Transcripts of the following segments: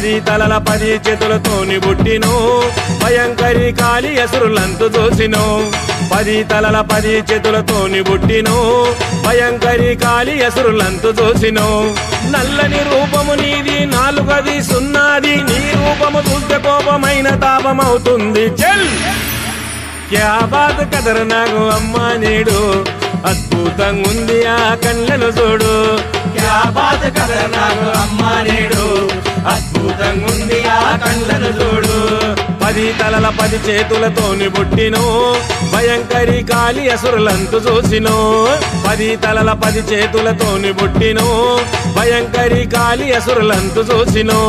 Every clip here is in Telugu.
పది తలల పది చేతులతోని పుట్టినో భయంకరి కాలి అసురులంతు చూసినో పది తలల పది చేతులతోని పుట్టినో భయంకరి కాలి అసురులంతు చూసినో నల్లని రూపము నీది నాలుగది సున్నాది నీ రూపము చూస్తే కోపమైన తాపమవుతుంది చెల్ క్యా బాత్ కదర నాకు అమ్మా నేడు అద్భుతంగా ఉంది ఆ కళ్ళను చూడు క్యా బాత్ కదర నాకు అమ్మ నేడు అద్భుతంగా ఉంది ఆ కళ్ళను చూడు పది తలల పది చేతులతోని పుట్టినో భయంకరి కాలి అసురులంతు చూసినో పది తలల పది చేతులతోని పుట్టినో భయంకరి కాలి అసురులంతు చూసినో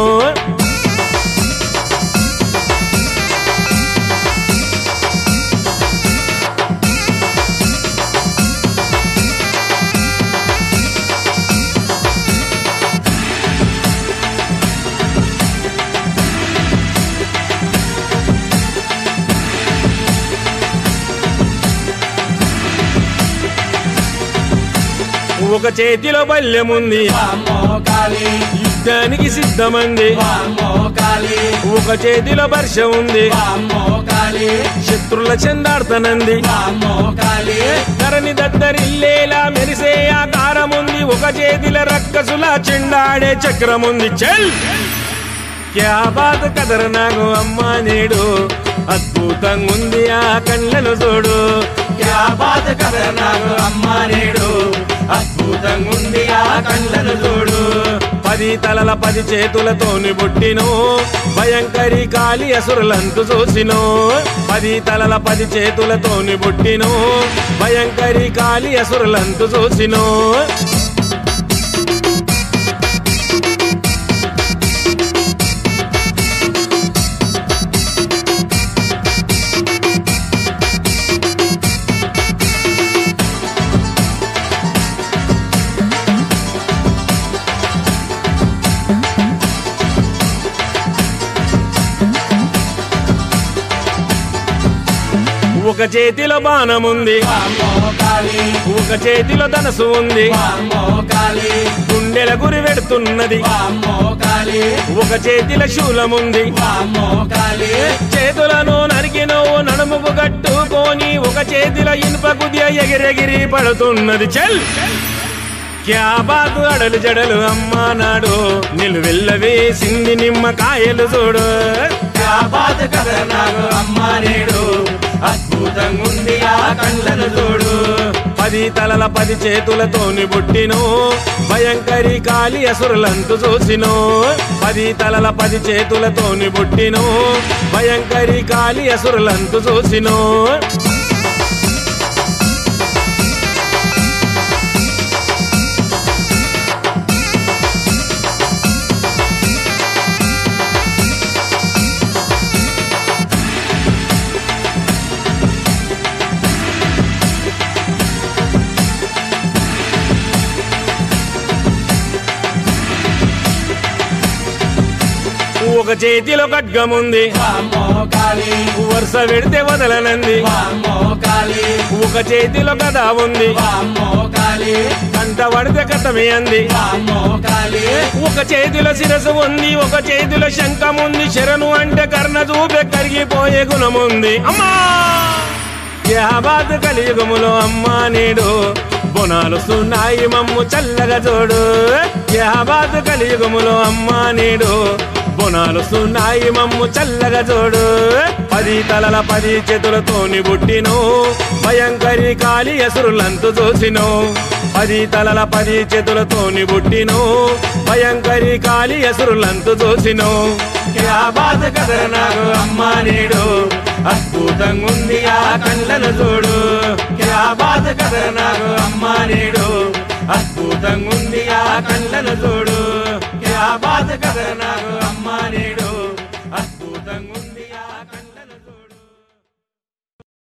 ఒక చేతిలో బల్యముంది వామ్మో కాళీ యుద్ధానికి సిద్ధమంది వామ్మో కాళీ ఒక చేతిలో వర్ష ఉంది వామ్మో కాళీ శత్రుల చెందాడుతనంది వామ్మో కాళీ ధరణి దద్దరిల్లేలా మెరిసే ఆకారముంది ఒక చేతిల రక్కసుల చెండాడే చక్రముంది చెల్ క్యా బాత్ కదర నాకు అమ్మా నేడు అద్భుతంగా ఉంది ఆ కళ్ళను చూడు క్యా బాత్ కదర నాకు అమ్మ నేడు అద్భుతంగా ఉంది ఆ కళ్ళను చూడు పది తలల పది చేతులతోని పుట్టినో భయంకరి కాలి అసురులంతు చూసినో పది తలల పది చేతులతోని పుట్టినో భయంకరి కాలి అసురులంతు చూసినో ఒక చేతిలో బాణముంది వామ్మో కాళీ ఒక చేతిలో ధనసు ఉంది వామ్మో కాళీ గుండెల గురి పెడుతున్నది వామ్మో కాళీ ఒక చేతిలో శూలముంది వామ్మో కాళీ చేతులను నరికి నువ్వు నడుముకు కట్టుకొని ఒక చేతిలో ఇనుప కుదియ ఎగిరెగిరి పడుతున్నది చల్ క్యా బాతు అడలు జడలు అమ్మా నాడు నిలువెల్లవే సింది నిమ్మకాయలు చూడు క్యా బాత్ కదర నాకు అమ్మ నేడు అద్భుతంగా ఉంది ఆ కళ్ళను చూడు పది తలల పది చేతులతోని పుట్టినో భయంకరి కాలి అసురులంతు చూసినో పది తలల పది చేతులతోని పుట్టినో భయంకరి కాలి అసురులంతు చూసినో ఒక చేతిలో ఖడ్గముంది వామ్మో కాళీ వరుస పెడితే వదలనంది వామ్మో కాళీ ఒక చేతిలో గద ఉంది వామ్మో కాళీ కంట పడితే కథమే అంది వామ్మో కాళీ ఒక చేతిలో శిరసు ఉంది ఒక చేతిలో శంఖముంది శరణు అంటే కర్ణ చూపే కరిగిపోయే గుణముంది అమ్మా యాబాద్ కలియుగములో అమ్మా నేడు బొనాలుస్తున్నాయి మమ్ము చల్లగా చూడు యాబాద్ కలియుగములో అమ్మా నేడు బొనాలుస్తున్నాయి మమ్ము చల్లగా చూడు పది తలల పది చేతులతోని పుట్టినో భయంకరి కాలి అసురులంతు చూసినో పది తలల పది చేతులతోని పుట్టినో భయంకరి కాలి అసురులంతు చూసినో క్యా బాత్ కదర నాకు అమ్మ నేడు అద్భుతంగా ఉంది ఆ కళ్ళను చూడు క్యా బాత్ కదర నాకు అమ్మ నేడు అద్భుతంగా ఉంది ఆ కళ్ళను చూడు క్యా బాత్ కదర నాకు అమ్మ నేడు